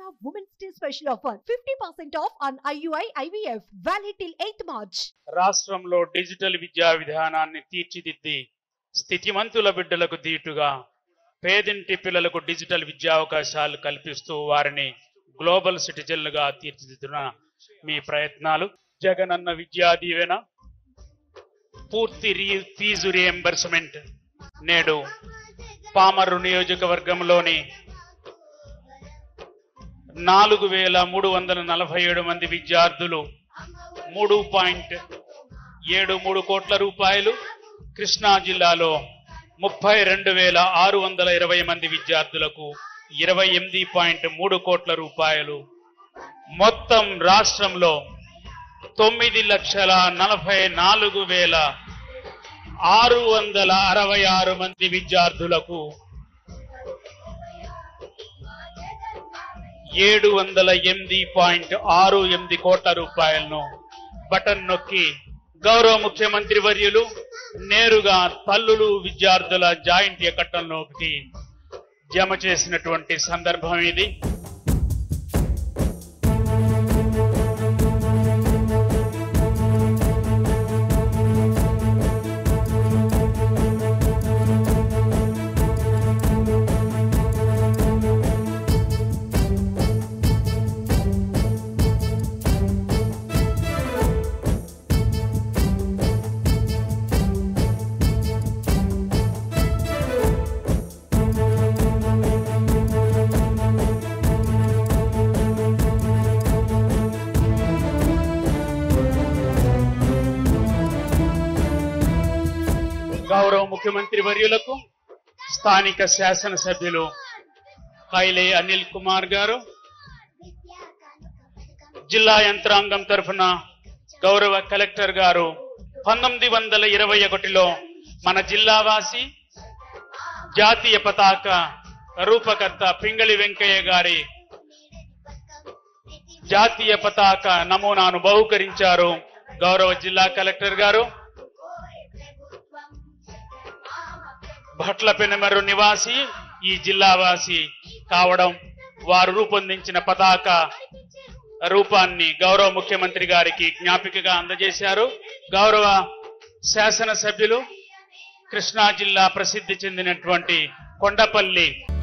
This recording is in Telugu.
Women's Day special offer 50% off on IUI IVF valid till 8th March. రాష్ట్రంలో డిజిటల్ విద్యా విధానాన్ని తీర్చిదిద్ది స్థితిమంతుల బిడ్డలకు దీటుగా పేదింటి పిల్లలకు డిజిటల్ విద్యా అవకాశాలు కల్పిస్తూ వారిని గ్లోబల్ సిటిజన్లుగా తీర్చిదిద్దున మీ ప్రయత్నాలు జగనన్న విద్యా దీవెన పూర్తి రీ ఫీజు రియంబర్స్మెంట్ నేడు పామర్రు నియోజకవర్గంలోని నాలుగు వేల మూడు వందల నలభై ఏడు మంది విద్యార్థులు మూడు పాయింట్ ఏడు మూడు కోట్ల రూపాయలు కృష్ణా జిల్లాలో ముప్పై రెండు వేల ఆరు వందల ఇరవై మంది విద్యార్థులకు ఇరవై ఎనిమిది పాయింట్ మూడు కోట్ల రూపాయలు మొత్తం రాష్ట్రంలో తొమ్మిది లక్షల నలభై నాలుగు వేల ఆరు వందల అరవై ఆరు మంది విద్యార్థులకు ఏడు వందల ఎనిమిది పాయింట్ ఆరు ఎనిమిది కోట్ల రూపాయలను బటన్ నొక్కి గౌరవ ముఖ్యమంత్రి వర్యులు నేరుగా తల్లులు విద్యార్థుల జాయింట్ ఎకట్టంలోకి జమ చేసినటువంటి సందర్భం ఇది గౌరవ ముఖ్యమంత్రి వర్యులకు స్థానిక శాసనసభ్యులు కైలే అనిల్ కుమార్ గారు జిల్లా యంత్రాంగం తరఫున గౌరవ కలెక్టర్ గారు పంతొమ్మిది వందల ఇరవై ఒకటిలో మన జిల్లావాసి జాతీయ పతాక రూపకర్త పింగళి వెంకయ్య గారి జాతీయ పతాక నమూనాను బహుకరించారు గౌరవ జిల్లా కలెక్టర్ గారు భట్ల పెనమరు నివాసి ఈ జిల్లావాసి కావడం వారు రూపొందించిన పతాక రూపాన్ని గౌరవ ముఖ్యమంత్రి గారికి జ్ఞాపికగా అందజేశారు గౌరవ శాసనసభ్యులు కృష్ణా జిల్లా ప్రసిద్ధి చెందినటువంటి కొండపల్లి